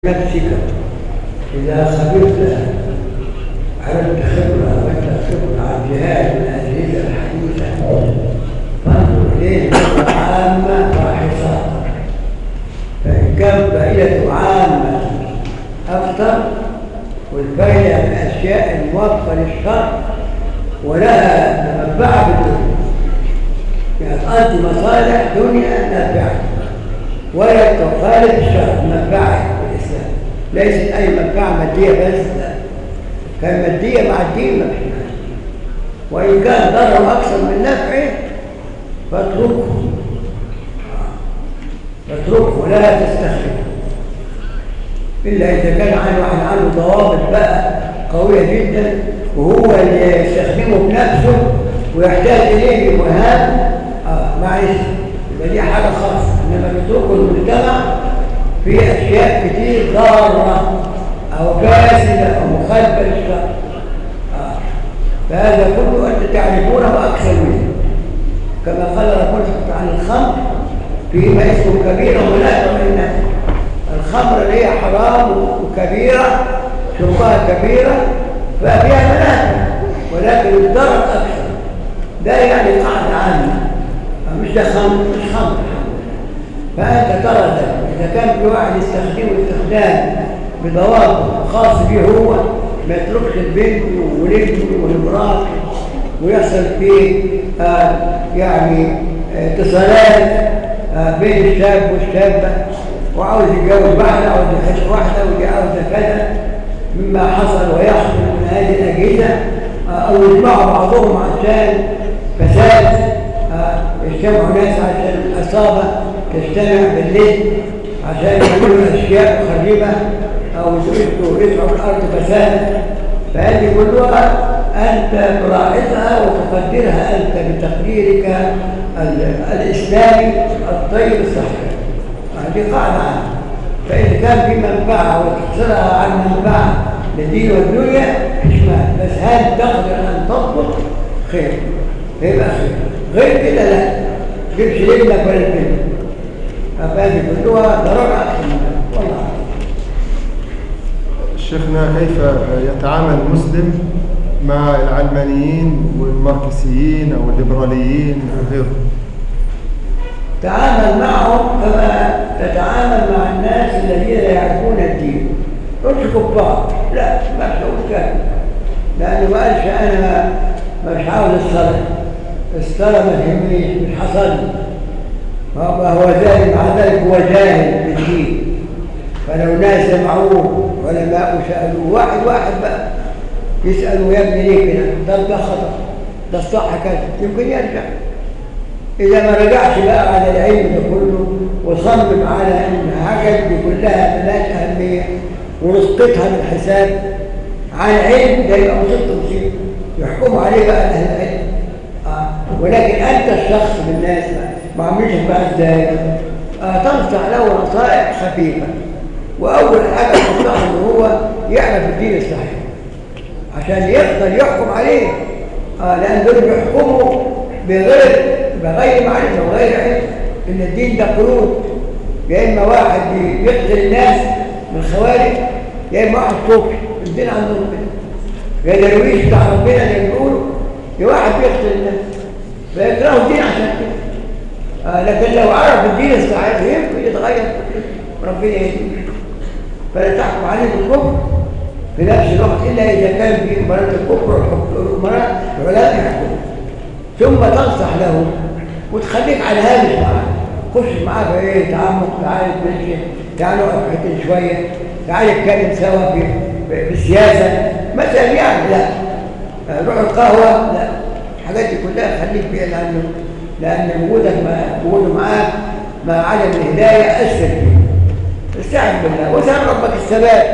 نفسك إذا خبرت عرفت خبرة عرفت خبرة عن جهاز من الأجهزة الحديثة فانظر إليه بصورة عامة باحثة فإن كان فائدة عامة أكثر والفائدة من الأشياء الموفقة للشر ولها منفعة بالدنيا يعني تؤدي مصالح دنيا نافعة ولا تخالف الشرع منفعة الإسلام ليست أي منفعة مادية بس لا فالمادية مع الدين ما فيش وإن كان ضرره أكثر من نفعه فاتركه فاتركه ولا تستخدمه إلا إذا كان عن واحد عنده ضوابط بقى قوية جدا وهو اللي يستخدمه بنفسه ويحتاج إليه بمهام آه معلش يبقى دي حاجة خاصة إنما تتركه المجتمع في أشياء كتير ضارة أو فاسدة أو مخالفة للشرع آه. فهذا كله أنت تعرفونه أكثر منه كما قال ربنا سبحانه عن الخمر فيما اسمه كبيرة ولا منها الخمر اللي هي حرام وكبيرة شربها كبيرة ففيها منافع ولكن الضرر أكثر ده يعني قاعدة عامة مش ده خمر مش خمر فأنت ترى ده إذا كان في واحد يستخدمه استخدام بضوابط خاص به هو ما يتركش البنت ولبنه والمراه ويحصل فيه آه يعني اتصالات آه بين الشاب والشابة وعاوز يتجوز واحدة عاوز يخش واحدة ودي عاوزة كذا مما حصل ويحصل من هذه الأجهزة آه أو يجمعوا بعضهم عشان فساد يجتمعوا ناس عشان الأصابة تجتمع بالليل عشان يعملوا أشياء خريبة أو يرفعوا الأرض فسادا فهذه كلها أنت تلاحظها وتقدرها أنت بتقديرك الإسلامي الطيب الصحيح هذه قاعدة عنها فإذا كان في منفعة وتحصلها عن منفعة للدين والدنيا اشمال بس هل تقدر أن تضبط خير يبقى خير غير كده لا تجيبش لابنك ولا البنت فهذه كلها ضرر اكثر من ذلك والله شيخنا كيف يتعامل المسلم مع العلمانيين والماركسيين او الليبراليين وغيرهم تعامل معهم كما تتعامل مع الناس الذين لا يعرفون الدين مش كفار لا ما تقول كده لانه ما قالش انا مش عاوز الصلاه الصلاة ما تهمنيش مش حصل فهو ذلك مع ذلك هو جاهل بالدين فلو ناس سمعوه علماء سألوه واحد واحد بقى يسألوا يا ابني ليه كده ده ده خطأ ده الصح كذا يمكن يرجع إذا ما رجعش بقى على العلم ده كله وصمم على أن حاجات دي كلها ملاش أهمية ورزقتها من حساب عن علم ده يبقى مصيبة مصيبة يحكموا عليه بقى أهل العلم ولكن أنت الشخص من الناس ما عملش بقى ازاي آه تنصح له نصائح خفيفة وأول حاجة تنصح إن هو يعرف الدين الصحيح عشان يقدر يحكم عليه آه لأن دول بيحكموا بغير بغير معرفة وغير علم إن الدين ده قيود يا إما واحد يقتل الناس من الخوارج يا إما واحد صوفي الدين عندهم كده يا درويش بتاع ربنا اللي بيقولوا يا واحد بيقتل الناس فيكرهوا الدين عشان كده آه لكن لو عرف الدين الصحيح يمكن يتغير ربنا يهديه فلا تحكم عليه بالكفر في نفس الوقت الا اذا كان في امراء الكفر والامراء العلماء يحكموا ثم تنصح له وتخليك على هامش معاه خش معاه في ايه تعمق تعالى تمشي تعالوا حته شويه تعالى نتكلم سوا في في السياسه مثلا يعني لا روح القهوه لا الحاجات دي كلها خليك بعيد عنه لأن وجودك وجوده معاك مع عدم الهداية أثر فيه استعن بالله وسأل ربك الثبات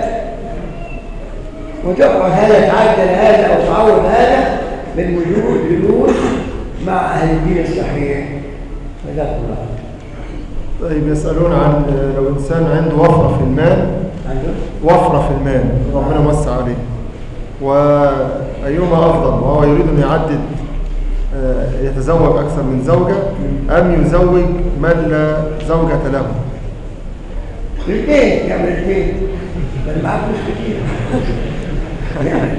وتقعد هذا تعدل هذا أو تعوض هذا بالوجود جلوس مع أهل الدين الصحيح جزاك الله طيب يسألون عن لو إنسان عنده وفرة في المال عنده وفرة في المال ربنا موسع عليه وأيهما أفضل وهو يريد أن يعدد يتزوج أكثر من زوجة أم يزوج من لا زوجة له الاثنين يعمل الاثنين بل معاه فلوس كتير يعني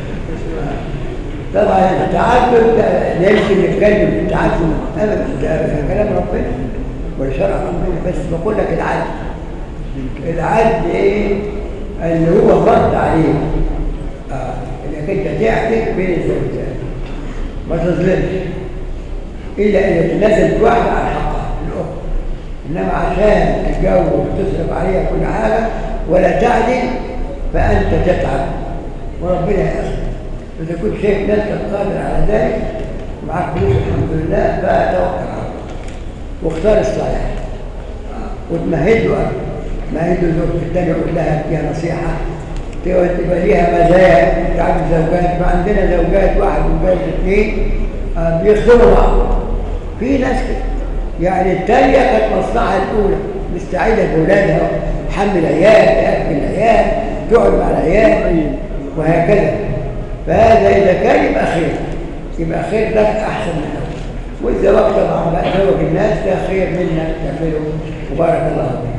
طبعا التعدد ده لا يمكن نتكلم في التعدد ابدا ده كلام ربنا وشرع ربنا بس بقول لك العدل العدل ايه اللي هو فرض عليك اه انك انت تعدل بين الزوجات ما تظلمش الا ان تنزل واحده على حقها الاخرى انما عشان تتجوز وتصرف عليها كل حاجه ولا تعدل فانت تتعب وربنا يأخذ إذا كنت شايف نفسك قادر على ذلك معك فلوس الحمد لله فتوكل على الله واختار الصالح وتمهد له مهد له الزوجة الثانية يقول لها فيها نصيحة تبقى ليها مزايا تعرف زوجات فعندنا زوجات واحد وزوجات اثنين آه، بيخدموا بعض في ناس كده يعني الثانية كانت مصلحة الأولى مستعدة بأولادها تحمل عيال تأكل العيال تقعد مع العيال وهكذا فهذا إذا كان يبقى خير يبقى خير لك أحسن من الأول والزواج طبعا بقى زوج الناس ده خير منك تعمله وبارك الله فيك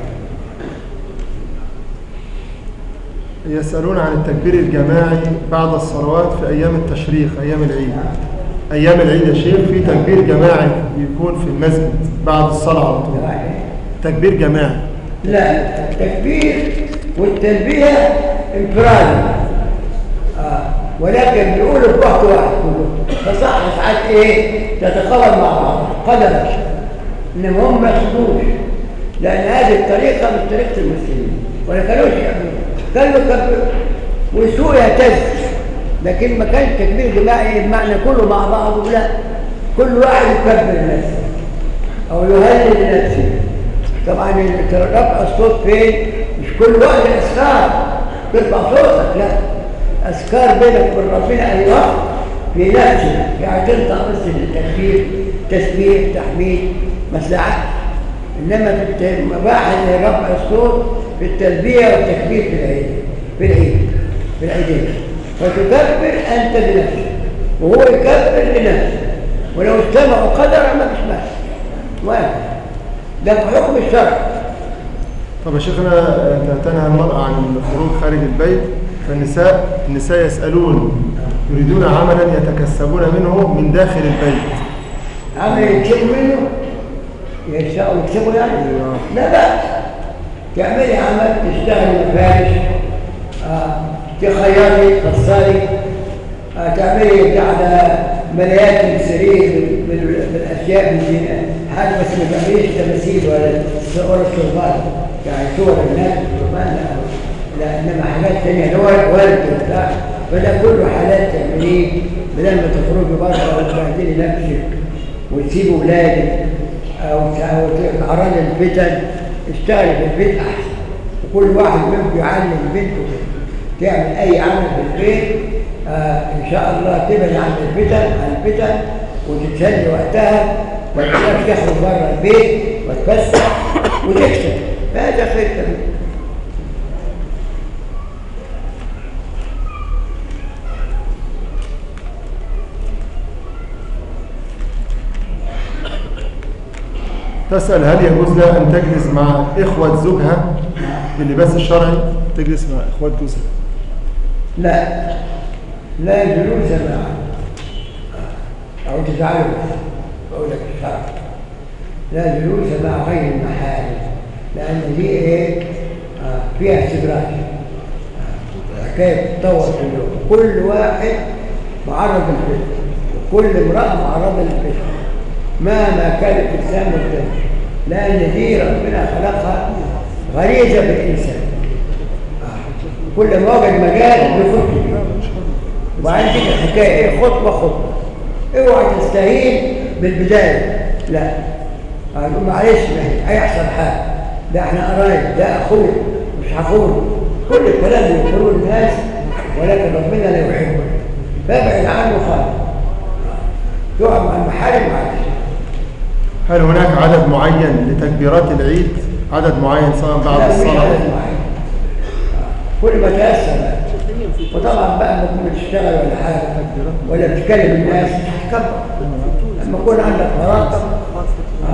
يسألون عن التكبير الجماعي بعد الصلوات في أيام التشريق أيام العيد أيام العيد يا شيخ في تكبير جماعي بيكون في المسجد بعد الصلاة على طول تكبير جماعي لا التكبير والتلبية انفرادي آه. ولكن بيقولوا بوقت واحد كلهم فصح ساعات ايه تتقابل مع بعض قدرا انما هم ما يقصدوش لان هذه الطريقه مش طريقه المسلمين ولا كانوش يعملوا كانوا يكبروا والسوق يهتز لكن ما كانش تكبير جماعي بمعنى كله مع بعضه لا كل واحد يكبر لنفسه او يهلل لنفسه طبعا رفع الصوت فين مش كل وقت اذكار ترفع صوتك لا اذكار بينك وبين ربنا اي وقت في نفسك يعني تنطق بس التكبير تسبيح تحميد مساعات انما في المباحث رفع الصوت في التلبيه والتكبير في العيد في العيد في العيدين فتكبر انت لنفسك وهو يكبر لنفسه ولو اجتمعوا قدرا ما فيش ماشي واحد ده في حكم الشرع طب يا شيخنا انت تنهى المرأة عن الخروج خارج البيت فالنساء النساء يسألون يريدون عملا يتكسبون منه من داخل البيت عمل يكسبوا منه يشاءوا يكسبوا يعني لا بأس تعملي عمل تشتغلي مفارش آه. تخيطي تفصلي آه. تعملي على ملايات السرير بالاشياء من حاجه بس ما تعمليش تماثيل ولا ولا صورات يعني صور الناس والقرآن لا لا انما حاجات ثانيه ورد وبتاع فده كله حالات تعمليه بدل ما تخرجي بره وتبهدلي نفسك وتسيبي ولادك او او تعرضي الفتن اشتغلي في البيت احسن وكل واحد منكم يعلم بنته تعمل اي عمل في البيت آه ان شاء الله تبعد عن الفتن عن الفتن وتتسلي وقتها وتقدر تخرج بره البيت وتفسح وتكسب فهذا خير كبير تسأل هل يجوز لها أن تجلس مع إخوة زوجها باللباس الشرعي تجلس مع إخوة جوزها لا لا جلوس معه أو تزعله بس بقول لك الشرع لا جلوس مع غير المحارم لأن دي إيه آه فيها استدراج آه حكاية تتطور في اليوم كل واحد معرض للفتن وكل امرأة معرضة للفتن مهما كان الإنسان مبتدئ لأن دي ربنا خلقها غريزة بالإنسان آه. كل ما وجد مجال بيخط وعندك الحكاية إيه خطوة خطوة اوعى تستهين بالبداية لا هنقول معلش هيحصل حاجة ده احنا قرايب ده اخوه مش هخونه كل الكلام اللي يقولوه الناس ولكن ربنا لا يحبه فابعد عنه خالص تقعد مع المحارم معلش هل هناك عدد معين لتكبيرات العيد عدد معين سواء بعد لا مش الصلاة عدد معين كل ما تيسر بقى. وطبعا بقى ما تكون بتشتغل ولا حاجه ولا بتكلم الناس تكبر لما يكون عندك مراقب آه.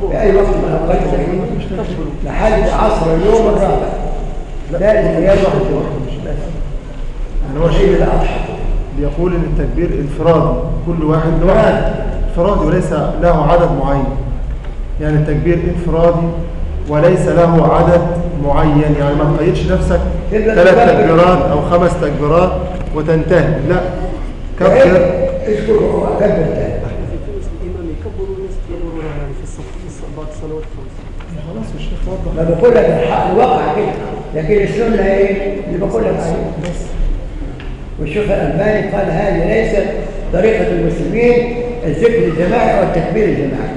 في أي وقت من أوقات العيد لحد عصر اليوم الرابع لا الأيام واحد بس يعني هو عيد شيء الأضحى بيقول ان التكبير انفرادي كل واحد لوحده انفرادي وليس له عدد معين يعني التكبير انفرادي وليس له عدد معين يعني ما تقيدش نفسك تبدأ ثلاث تكبر. تكبيرات او خمس تكبيرات وتنتهي لا كبر اشكر كبر تاني الإمام يكبر والناس يكبرون يعني في الصف في الصف بعد الصلوات الخمس خلاص الشيخ وضح ما بقول لك الحق الواقع كده لكن السنة ايه اللي بقول لك عليه بس والشيخ الألباني قال هذه ليست طريقة المسلمين الذكر الجماعي أو التكبير الجماعي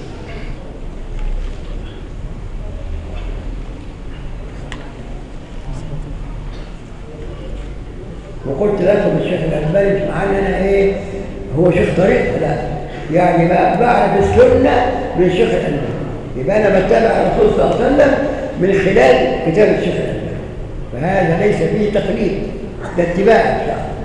وقلت لكم الشيخ الألباني مش معنى أنا إيه هو شيخ طريقة لا يعني ما بعرف السنة من الشيخ الألباني يبقى أنا بتابع الرسول صلى الله عليه وسلم من خلال كتاب الشيخ الألباني فهذا ليس فيه تقليد ده اتباع إن شاء الله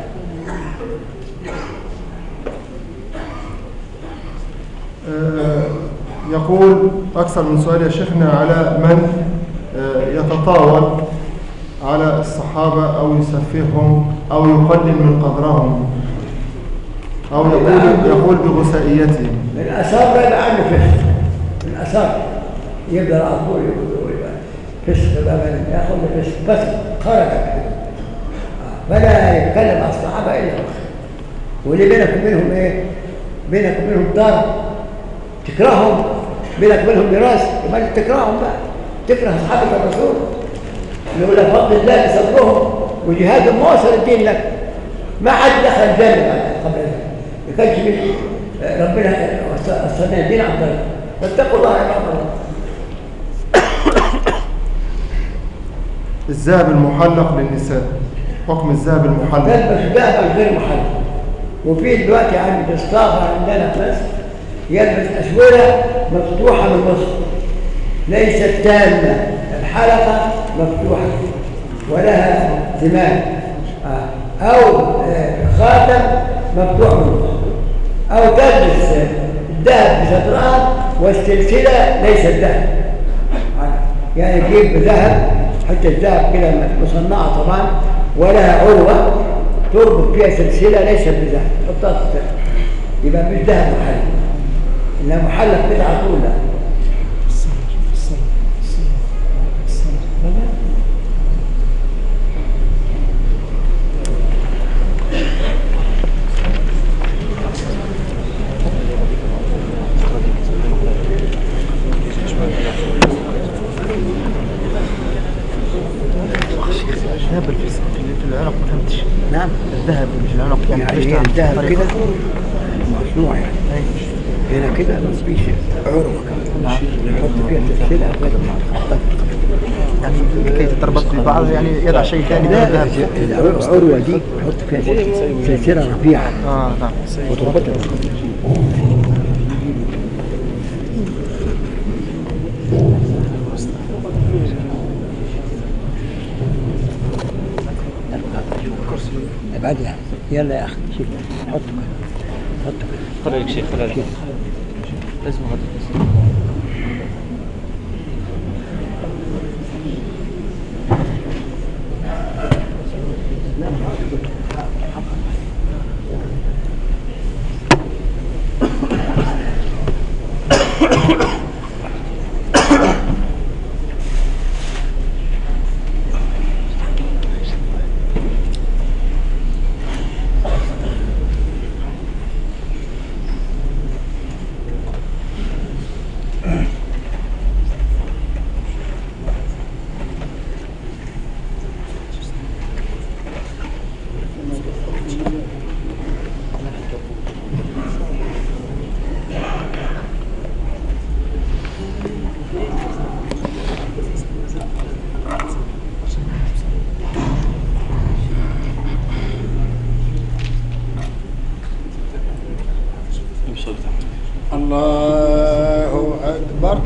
آه، يقول أكثر من سؤال يا شيخنا على من آه، يتطاول على الصحابة أو يسفههم أو يقلل من قدرهم أو يقول, يقول بغسائيتهم من أثار يبقى عنه فسق من أثار يبدأ على طول يقول يبقى فسق بقى من ياخذ فسق بس خرج فلا يتكلم عن الصحابة إلا بخير واللي بينك وبينهم إيه؟ بينك وبينهم دار تكرههم بينك وبينهم ميراث يبقى أنت تكرههم بقى تكره أصحاب الرسول يقول لك فضل الله بصبرهم وجهادهم ما وصل الدين لك ما حد دخل الجنة قبل ذلك ما كانش من ربنا وصلنا الدين عن طريق فاتقوا الله يا عباد الله الذهب المحلق للنساء حكم الذهب المحلق تلبس ذهبا غير محلل وفي دلوقتي عند الصاغة عندنا في مصر يلبس أسورة مفتوحة من الوسط ليست تامة الحلقة مفتوحة ولها زمام آه. أو آه، خاتم مفتوح من الوسط أو تلبس آه، الذهب بشطران والسلسلة ليست ذهب آه. يعني تجيب ذهب حتى الذهب كده مصنعة طبعا ولها عروة تربط فيها سلسلة ليست بذهب حطها في الذهب يبقى مش ذهب محلل إنها محلق كده على طول لا الذهب في في العنق ما فهمتش نعم الذهب اللي في العنق يعني يعني ليش هي تعمل الذهب طريقة؟ كده مصنوع يعني هنا كده ما فيش عروة نحط فيها سلسلة بدل ما نحطها يعني كي تتربط ببعض يعني يضع شيء ثاني غير لا الذهب العروة دي نحط فيها سلسلة رفيعة اه نعم وتربطها ابعدها يلا يا اخي شيل حطه كده حطه كده خليك شيخ خليك لازم غدا الله أكبر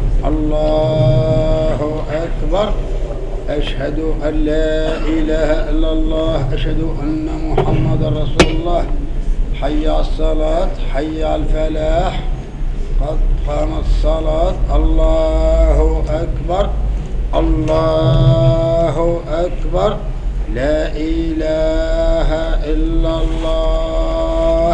الله أكبر أشهد أن لا إله إلا الله أشهد أن محمد رسول الله حي على الصلاة حي على الفلاح قد قام الصلاة الله أكبر الله أكبر لا إله إلا الله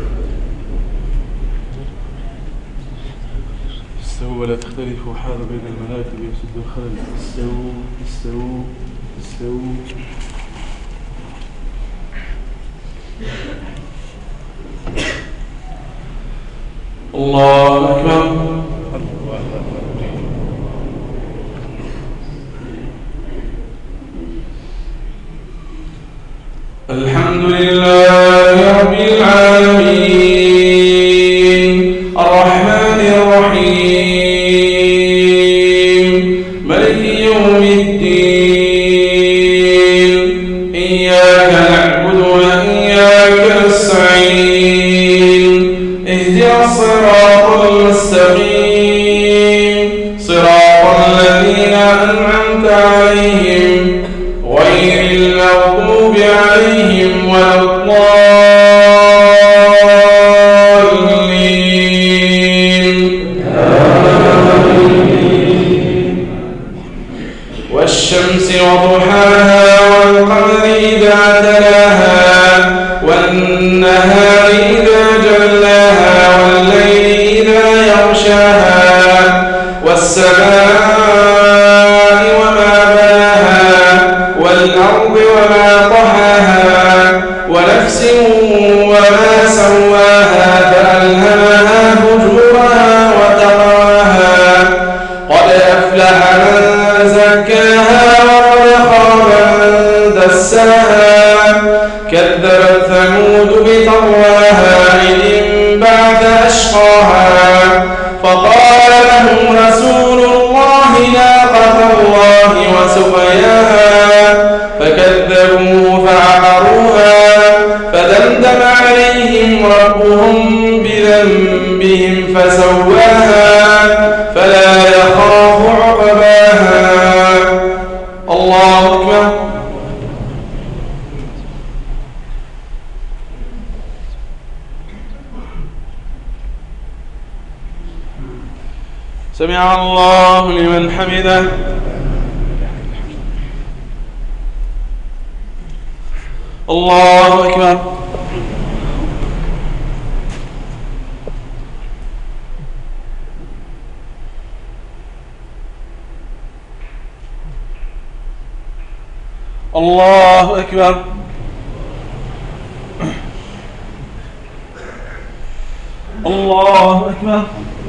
استووا ولا تختلفوا حال بين المناكب يسد الخلل استووا استووا استووا الله أكبر الحمد لله رب العالمين الرحمن الرحيم ملك يوم الدين إياك نعبد وإياك نستعين اهدنا الصراط المستقيم صراط الذين أنعمت عليهم غير المغضوب عليهم ولا الضالين والشمس وضحاها والقمر إذا تلاها والنهار إذا جلاها والليل إذا يغشاها والسماء وما بناها والأرض وما طحاها ونفس وما سواها فألهمها فجورها وتقواها قد أفلح من زكاها وقد خاب من دساها كذبت ثمود بطغواها إذ انبعث أشقاها فقال لهم رسول الله ناقة الله وسقياها فكذبوه فعقروها فدمدم عليهم ربهم بذنبهم فسواها فلا يخاف عقباها الله أكبر سمع الله لمن حمده الله أكبر الله أكبر الله أكبر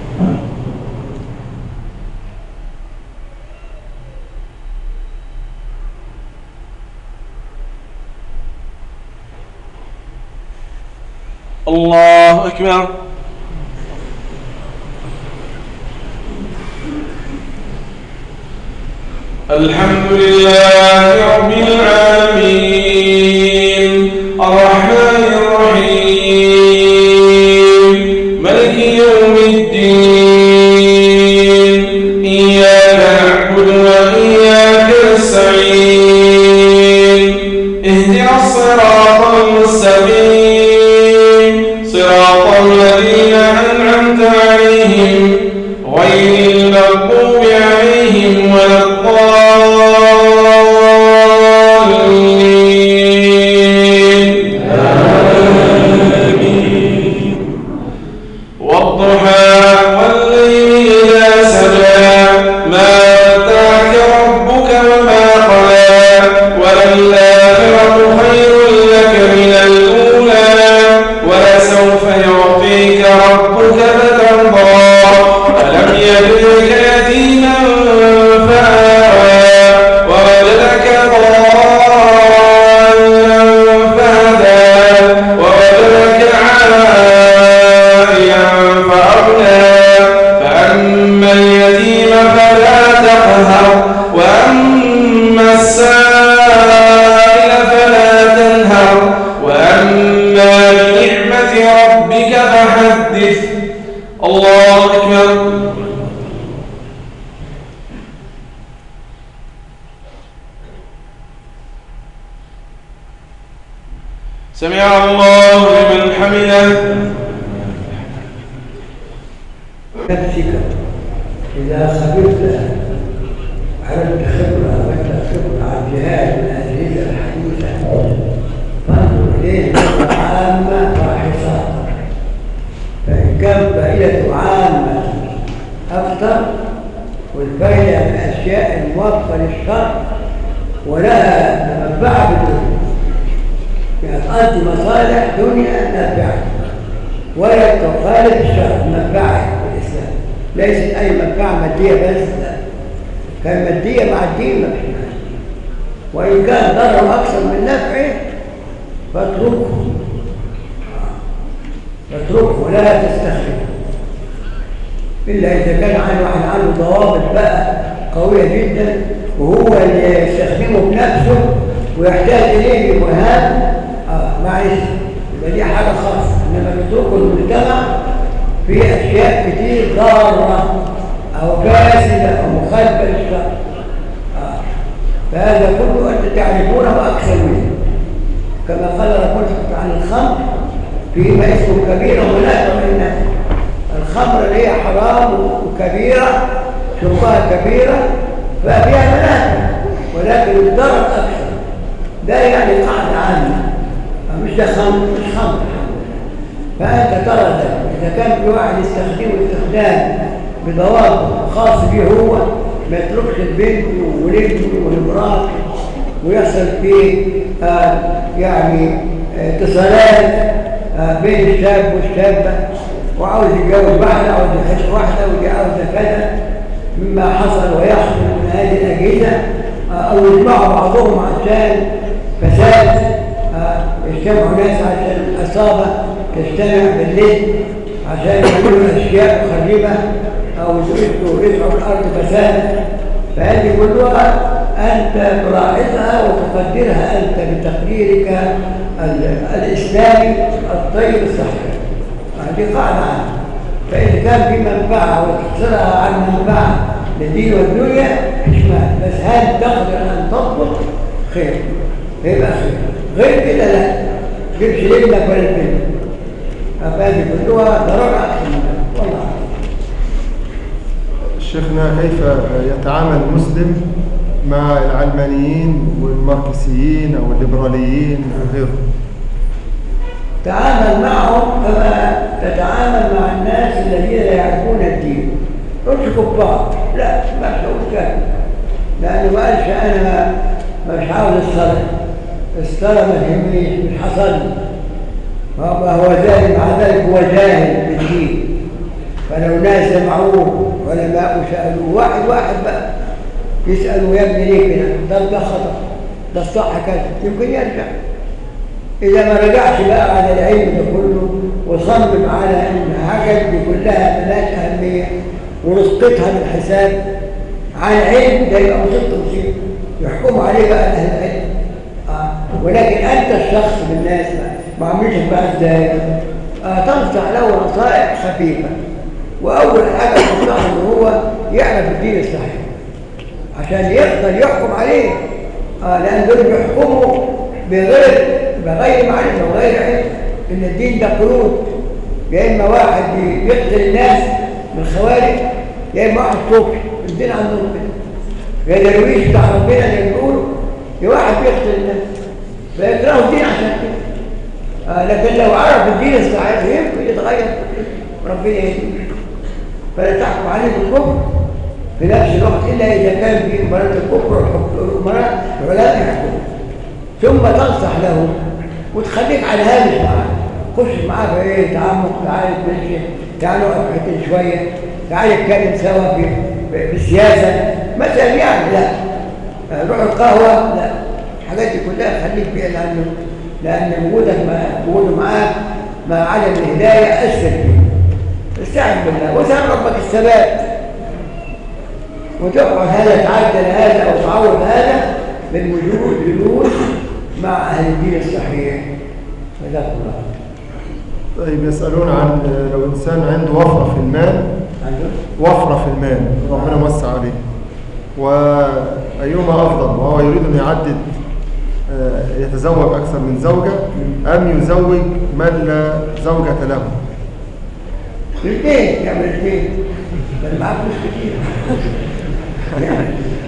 الله أكبر الحمد لله رب العالمين الرحمن الرحيم ملك يوم الدين إياك نعبد وإياك نستعين اهدنا الصراط المستقيم صراط الذين أنعمت عليهم غير المغضوب عليهم ولا الضالين والضحى والليل إذا سجى ما ودعك ربك وما قلى وللآخرة خير لك من الأولى ولسوف يعطيك ربك فترضى ألم يجدك يتيما فآوى ووجدك ضالا فهدى ووجدك عائلا فأغنى فأما اليتيم فلا تقهر وأما السائل فلا تنهر وأما بنعمة ربك فحدث الله أكبر سمع الله لمن حمده إذا خبرت عرفت خبرة عرفت خبرة على الجهاد والأجهزة الحديثة فانظر إليه نظرة عامة باحثة فإن كان فائدته عامة أكثر والفائدة من الأشياء الموافقة للشرع ولها منفعة بالدنيا يعني تؤدي مصالح دنيا نافعة ولا تخالف الشرع منفعة الإسلام ليست أي منفعة مادية بس لا كان مادية مع الدين ما فيش مانع. وإن كان ضرر أكثر من نفعه فاتركه فاتركه ولا تستخدمه إلا إذا كان عن واحد عنده ضوابط بقى قوية جدا وهو اللي يستخدمه بنفسه ويحتاج إليه بمهام آه معلش يبقى دي حاجة خاصة إنما تتركه المجتمع في أشياء كتير ضارة أو فاسدة أو مخالفة للشرع آه. فهذا كله أنت تعرفونه أكثر منه كما قال ربنا عن الخمر فيما اسمه كبير ومنافع للناس الخمر اللي هي حرام وكبيرة شربها كبيرة ففيها منافع ولكن الضرر أكثر ده يعني قاعدة عامة مش ده خمر مش خمر فأنت ترى ده إذا كان في واحد يستخدمه استخدام بضوابط خاص به هو ما يتركش البنت وولده والمرأة ويحصل فيه آه يعني آه، اتصالات آه، بين الشاب والشابة وعاوز يتجوز واحدة عاوز يخش واحدة ودي عاوزة كذا مما حصل ويحصل من هذه الأجهزة آه، أو يجمعوا بعضهم عشان فساد آه، يجتمعوا ناس عشان العصابة تجتمع بالليل عشان يعملوا أشياء مخربة أو يسعوا يسعوا الأرض فسادا فهذه كلها أنت تلاحظها وتقدرها أنت بتقديرك ال- الإسلامي الطيب الصحيح هذه قاعدة عامة فإذا كان في منفعة وتقصرها عن منفعة للدين والدنيا إشمال بس هل تقدر أن تضبط خير يبقى خير غير كده لا جيبش لابنك ولا البنت فهذه كلها ضرر أكثر من ذلك. والله أعلم. شيخنا كيف يتعامل المسلم مع العلمانيين والماركسيين أو الليبراليين وغيرهم تعامل معهم كما تتعامل مع الناس الذين لا يعرفون الدين مش كفار لا ما تقول كده لأنه ما قالش أنا مش عاوز الصلاة الصلاة ما تهمنيش مش حصل لي وهو ذلك مع ذلك هو جاهل بالدين فلو ناس سمعوه علماء سألوه واحد واحد بقى يسألوا يا ابني ليه كده ده ده خطأ ده الصح كذا يمكن يرجع إذا ما رجعش بقى على العلم ده كله وصمم على أن حاجات دي كلها ملهاش أهمية ورزقتها من حساب عن علم ده يبقى مصيبته مصيبة يحكم عليه بقى أهل العلم آه. ولكن أنت الشخص من الناس بقى ما عملش بقى إزاي آه تنصح له نصائح خفيفة وأول حاجة تنصحه إن هو يعرف الدين الصحيح عشان يقدر يحكم عليه آه لأن دول بيحكموا بغير بغير معرفة وغير علم إن الدين ده قيود يا إما واحد بيقتل الناس من الخوارج يا إما واحد صوفي الدين عندهم كده يا درويش بتاع ربنا اللي بيقولوا يا واحد بيقتل الناس فيكرهوا الدين عشان كده آه لكن لو عرف الدين الصحيح يمكن يتغير ربنا يهديه فلا تحكم عليه بالكفر في نفس الوقت إلا إذا كان في أمراء الكفر والأمراء العلماء يحكمون ثم تنصح له وتخليك على هامش معاه خش معاه في ايه تعمق تعالى نمشي تعالوا نقف حتة شوية تعالى نتكلم سوا في في- في السياسة مثلا يعني لا نروح القهوة لا الحاجات دي كلها خليك فيها لأنه لأن وجودك مع وجوده معاك مع عدم الهداية أسفل فيه استعن بالله وسأل ربك الثبات وتقعد هذا تعدل هذا أو تعوض هذا من وجود جلوس مع أهل الدين الصحيح جزاك الله طيب يسألون عن لو إنسان عنده وفرة في المال عنده وفرة في المال ربنا موسع عليه وأيهما أفضل وهو يريد أن يعدد آه، يتزوج أكثر من زوجة أم يزوج من لا زوجة له الاثنين يعمل الاثنين كان معاه فلوس كتير يعني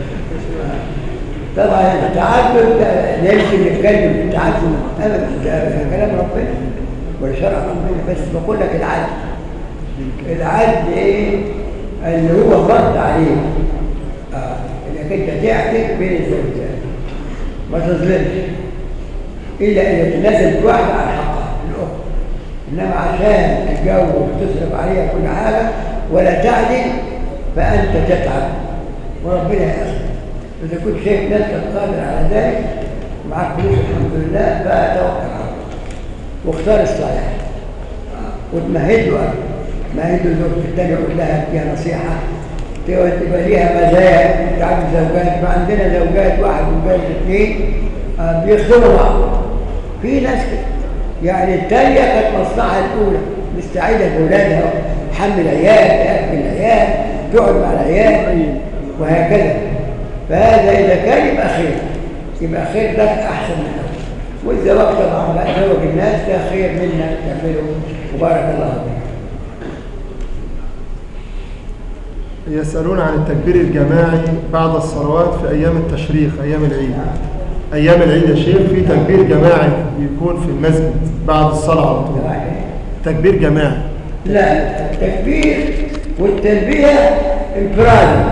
طبعا التعدد ده لا يمكن نتكلم في التعدد ابدا ده كلام ربنا وشرع ربنا بس بقول لك العدل العدل ايه اللي هو فرض عليه اه انك انت تعدل بين الزوجات ما تظلمش الا اذا تنزل واحده على حقها الاخرى انما عشان تتجوز وتصرف عليها كل حاجه ولا تعدل فانت تتعب وربنا يأخذ إذا كنت شايف نفسك قادر على ذلك معك فلوس الحمد لله فتوكل على الله واختار الصالح وتمهد له أكل. مهد له الزوجة الثانية قول لها فيها نصيحة تبقى ليها مزايا تعرف زوجات فعندنا زوجات واحد وزوجات اثنين آه، بيخدموا بعض في ناس كده يعني الثانية كانت مصلحة الأولى مستعيدة بأولادها حمل عيال تأكل العيال تقعد مع العيال وهكذا فهذا إذا كان يبقى خير يبقى خير ده أحسن من الأول والزواج طبعا بقى زوج الناس ده خير منا تعمله وبارك الله فيك يسألون عن التكبير الجماعي بعد الصلوات في أيام التشريق أيام العيد أيام العيد يا شيخ في تكبير جماعي بيكون في المسجد بعد الصلاة على طول تكبير جماعي لا التكبير والتلبية انفرادي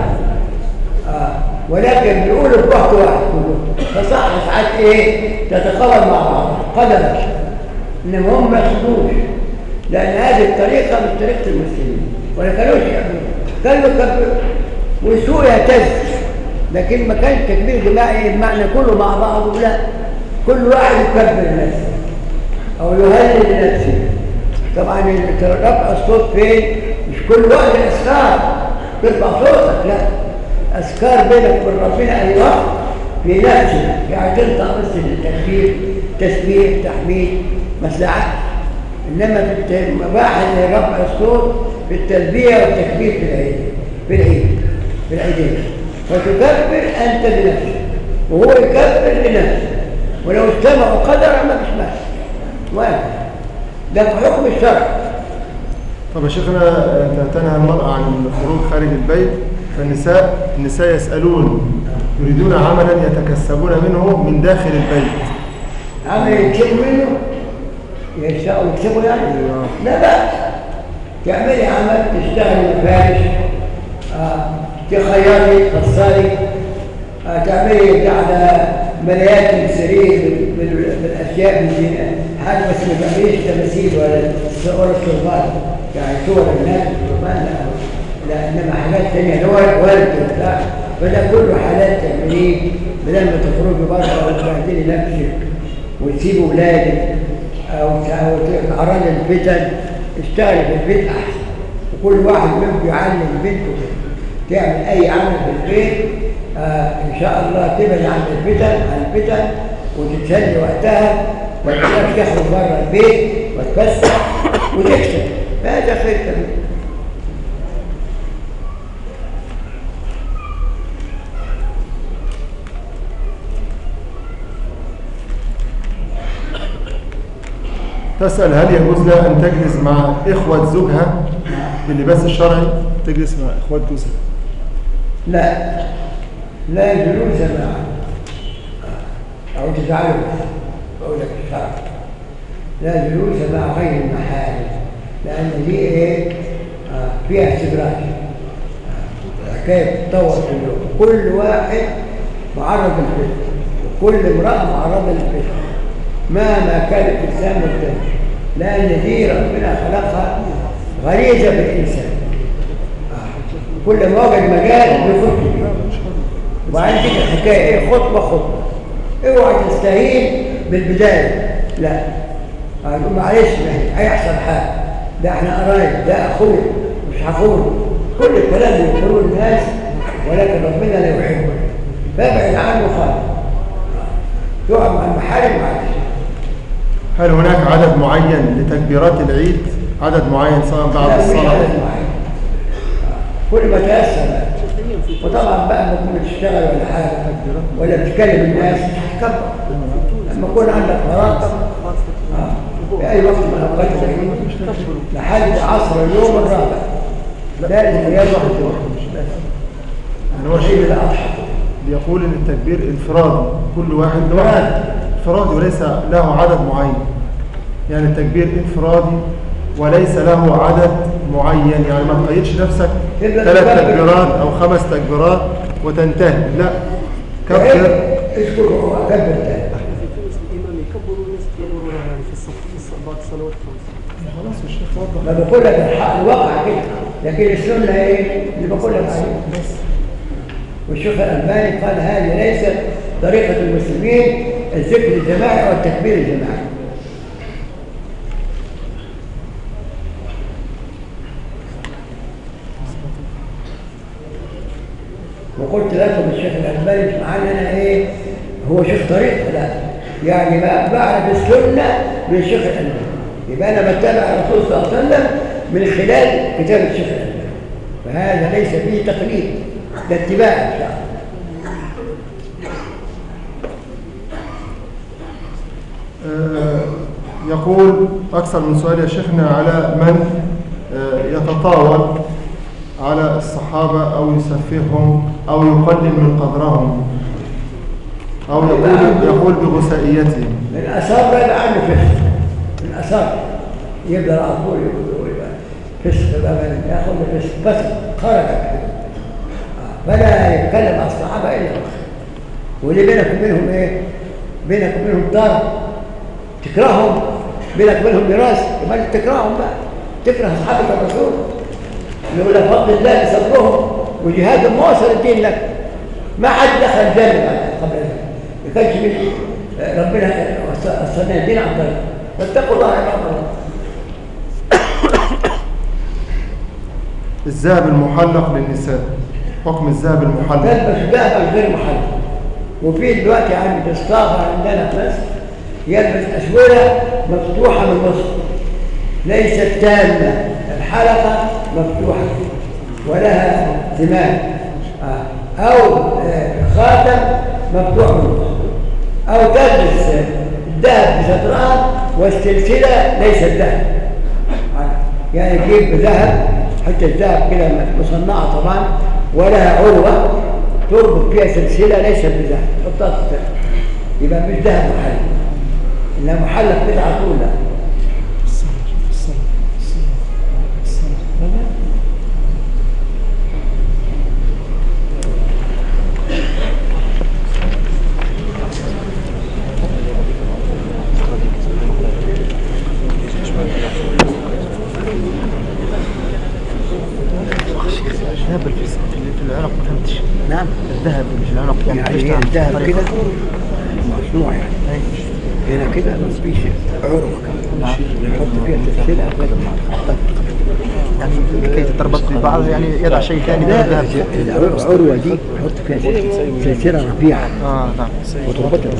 آه. ولكن بيقولوا في وقت واحد كلهم فصح ساعات ايه تتقابل مع بعض قدرا انما هم ما يقصدوش لان هذه الطريقه مش طريقه المسلمين ولا كانوش يعملوا كانوا يكبروا ويسوء يهتز لكن ما كانش تكبير جماعي بمعنى كله مع بعضه لا كل واحد يكبر لنفسه او يهلل لنفسه طبعا رفع الصوت فين مش كل واحد اذكار ترفع صوتك لا اذكار بينك وبين ربنا اي وقت في نفسك يعني تنطق بس التكبير تسبيح تحميد مساعات انما في المباحث رفع الصوت في التلبيه والتكبير في العيد في العيد في العيدين فتكبر انت لنفسك وهو يكبر لنفسه ولو اجتمعوا قدرا ما فيش مانع واحد ده في حكم الشرع طب يا شيخنا أنت تنهى المرأة عن الخروج خارج البيت فالنساء النساء يسألون يريدون عملا يتكسبون منه من داخل البيت عمل يكسبوا منه يشاءوا يكسبوا يعني لا بأس تعملي عمل تشتغلي مفارش آه، تخيطي تفصلي آه، تعملي على ملايات السرير بال- بال- بالاشياء بالزينه حاجه بس ما تعمليش تماثيل ولا ولا الصربان يعني صور الناس الصربان لا لا انما حاجات ثانيه ورد ورد وبتاع فده كله حالات تعمليه بدل ما تخرجي بره وتبهدلي نفسك وتسيبي ولادك او أو تعرضي الفتن اشتغلي في البيت احسن وكل واحد منكم يعلم بنته تعمل اي عمل في البيت آه ان شاء الله تبعد عن الفتن عن الفتن وتتسلي وقتها وتقدر تخرج بره البيت وتفسح وتكسب هذا خير كبير تسأل هل يجوز لها أن تجلس مع إخوة زوجها باللباس الشرعي تجلس مع إخوة جوزها لا لا جلوس مع أو تزعلوا بقول لك الشرع لا جلوس مع غير المحارم لأن دي إيه آه، فيها استدراج آه، حكاية تطور في اليوم كل واحد معرض للفتن وكل امرأة معرضة للفتن مهما كان الإنسان مبتدئ لأن دي ربنا خلقها غريزة بالإنسان كل ما وجد مجال بيخط فيه وبعدين تيجي الحكايه ايه خطوه خطوه اوعى تستهين بالبدايه لا هتقول معلش ما هي- هيحصل حاجه ده احنا قرايب ده اخويا مش هخونه كل الكلام اللي يقولوه الناس ولكن ربنا لا يحبه فابعد عنه خالص تقعد مع المحارم معلش هل هناك عدد معين لتكبيرات العيد عدد معين سواء بعد لا، مش الصلاة عدد معين. كل ما تيسر بقى. وطبعا بقى لما تكون بتشتغل ولا حاجه ولا بتكلم الناس تكبر لما يكون عندك فراغ آه، في اي وقت من الاوقات العيد لحد عصر اليوم الرابع لا الانقياد واحد يعني هو عيد شيء الاضحى بيقول ان التكبير انفرادي كل واحد له انفراد. انفرادي وليس له عدد معين يعني التكبير انفرادي وليس له عدد معين يعني ما تقيدش نفسك تبدأ ثلاث تكبر. تكبيرات او خمس تكبيرات وتنتهي لا كبر اذكر كبر تاني في مثل الإمام يكبر والناس يكبرون يعني في الصف في الص- بعد الصلوات الخمس خلاص الشيخ وضح ما بقول لك الحق الواقع كده لكن السنه ايه اللي بقول لك عليه بس والشيخ الالباني قال هذه ليست طريقه المسلمين الذكر الجماعي او التكبير الجماعي وقلت لكم الشيخ الألباني مش معنى أنا إيه هو شيخ طريق لا يعني ما بعرف السنة من الشيخ الألباني يبقى أنا بتبع الرسول صلى الله عليه وسلم من خلال كتاب الشيخ الألباني فهذا ليس فيه تقليد ده اتباع إن شاء الله آه، يقول أكثر من سؤال يا شيخنا على من آه، يتطاول على الصحابة أو يسفههم أو يقلل من قدرهم أو يقول, يقول بغسائيتهم من أثار لا يبقى عنه فسق من أثار يبدأ على طول يقول يبقى فسق بقى من ياخذ فسق بس خرج فلا يتكلم مع الصحابة إلا بخير واللي بينك وبينهم إيه؟ بينك وبينهم دار تكرههم بينك وبينهم ميراث يبقى أنت تكرههم بقى تكره أصحاب الرسول يقول لك فضل الله بصبرهم وجهادهم ما وصل الدين لك ما حد دخل الجنة قبل ذلك ما كانش من ربنا وصلنا الدين عن طريق فاتقوا الله يا عباد الله الذهب المحلق للنساء حكم الذهب المحلق تلبس ذهبا غير محل وفي دلوقتي عند الصاغة عندنا في مصر يلبس أسورة مفتوحة من النص ليست تامة الحلقة مفتوحة ولها زمام آه. أو آه، خاتم مفتوح من النص أو تلبس آه، الذهب بشطران والسلسلة ليست ذهب آه. يعني تجيب ذهب حتى الذهب كده مصنعة طبعا ولها عروة تربط فيها سلسلة ليست بذهب حطها في الذهب يبقى مش ذهب محل إنها محلة كده على طول لا الذهب في في العنق ما فهمتش نعم الذهب مش العنق يعني يعني ليش هي تعمل الذهب طريقة؟ كده مصنوع يعني هنا كده ما فيش عروة نعم. نحط فيها سلسلة غير المعروفة يعني لكي تتربط ببعض يعني يضع شيء ثاني غير لا الذهب العروة دي تحط فيها سلسلة- سلسلة رفيعة اه نعم وتربطها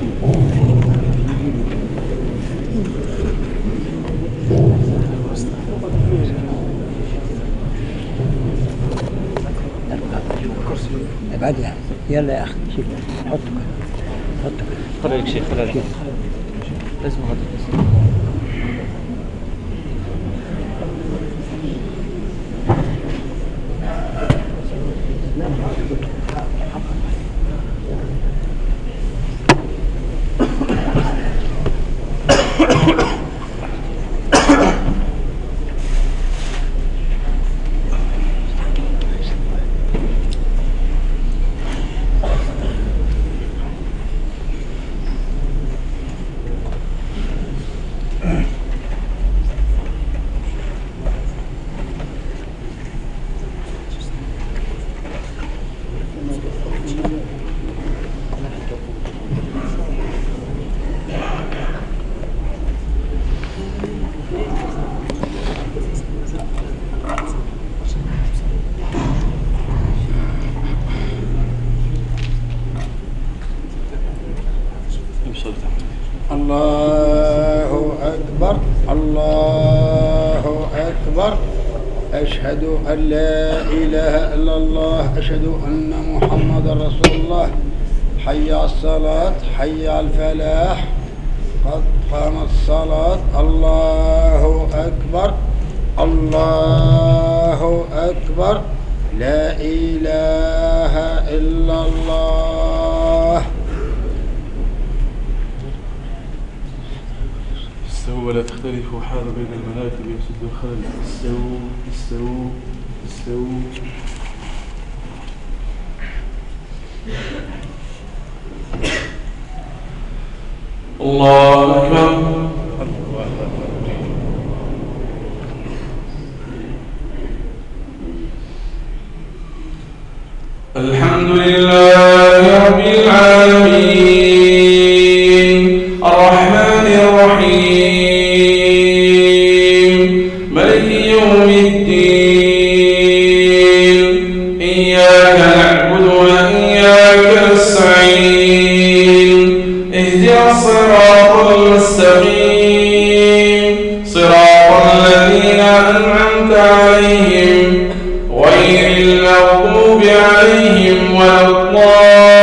ابعد لها يلا يا اخي شوف حط كده حط كده خلي لك شيء خلي لك لازم هذا يوصل الله أكبر الله أكبر أشهد أن لا إله إلا الله أشهد أن محمد رسول الله حي على الصلاة حي على الفلاح قد قامت الصلاة الله أكبر الله أكبر لا إله إلا الله استووا ولا تختلفوا حال بين المناكب يسد الخلل استووا استووا استووا الله أكبر الحمد لله رب العالمين الرحمن الرحيم ملك يوم الدين إياك نعبد وإياك نستعين اهدنا الصراط المستقيم صراط الذين أنعمت عليهم غير المغضوب عليهم ولا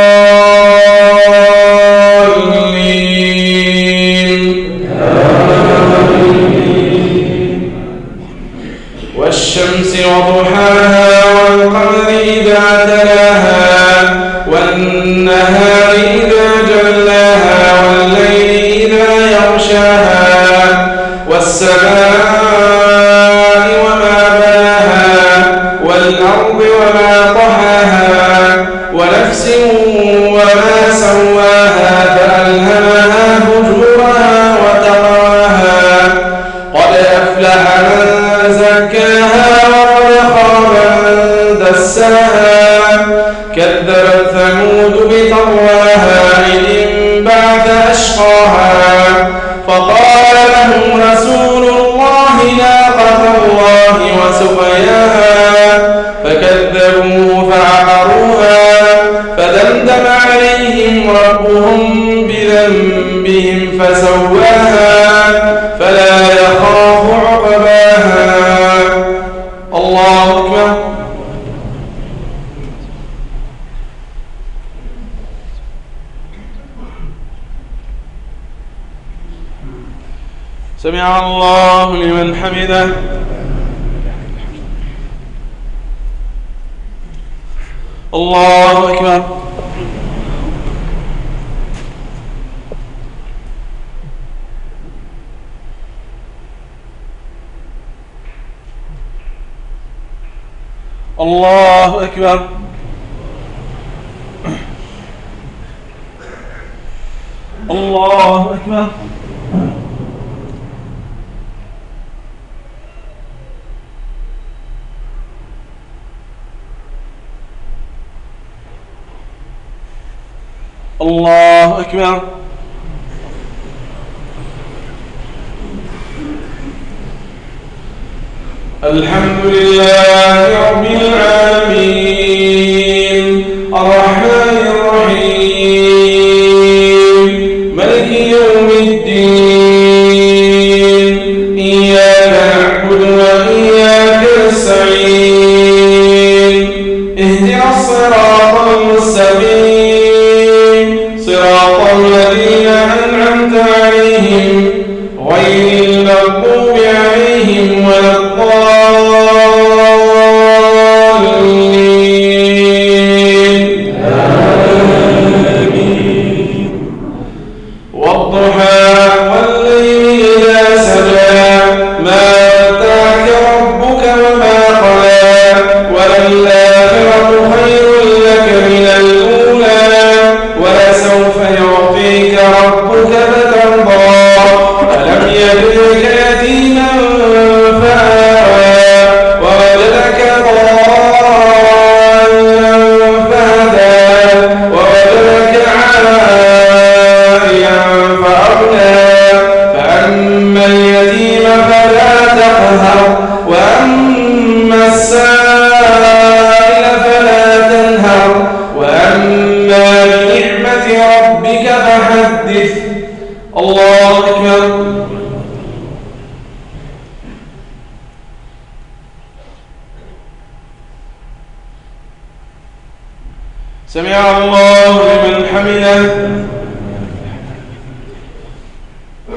الضالين والشمس وضحاها والقمر إذا تلاها والنهار إذا جلاها والليل إذا يغشاها والسماء وما بناها والأرض وما طحاها ونفس وما سواها فألهمها فجورها وتقواها قد أفلح من زكاها وقد خاب من دساها كذبت ثمود بطغواها إذ انبعث أشقاها فقال لهم رسول الله ناقة الله وسقياها فكذبوه فعقروها فدمدم عليهم ربهم بذنبهم فسواها فلا يخاف عقباها الله أكبر سمع الله لمن حمده الله أكبر الله أكبر الله أكبر الله أكبر الحمد لله رب العالمين الرحمن الرحيم ملك يوم الدين إياك نعبد وإياك نستعين اهدنا الصراط المستقيم صراط الذين أنعمت عليهم غير المغضوب عليهم ولا الضالين والضحى والليل إذا سجى ما ودعك ربك وما قلى وللآخرة خير لك من الأولى ولسوف يعطيك ربك فترضى ألم يجدك يتيما فآوى ووجدك ضالا فهدى ووجدك عائلا فأغنى فأما اليتيم فلا تقهر وأما السائل فلا تنهر وأما بنعمة ربك فحدث الله أكبر سمع الله لمن حمده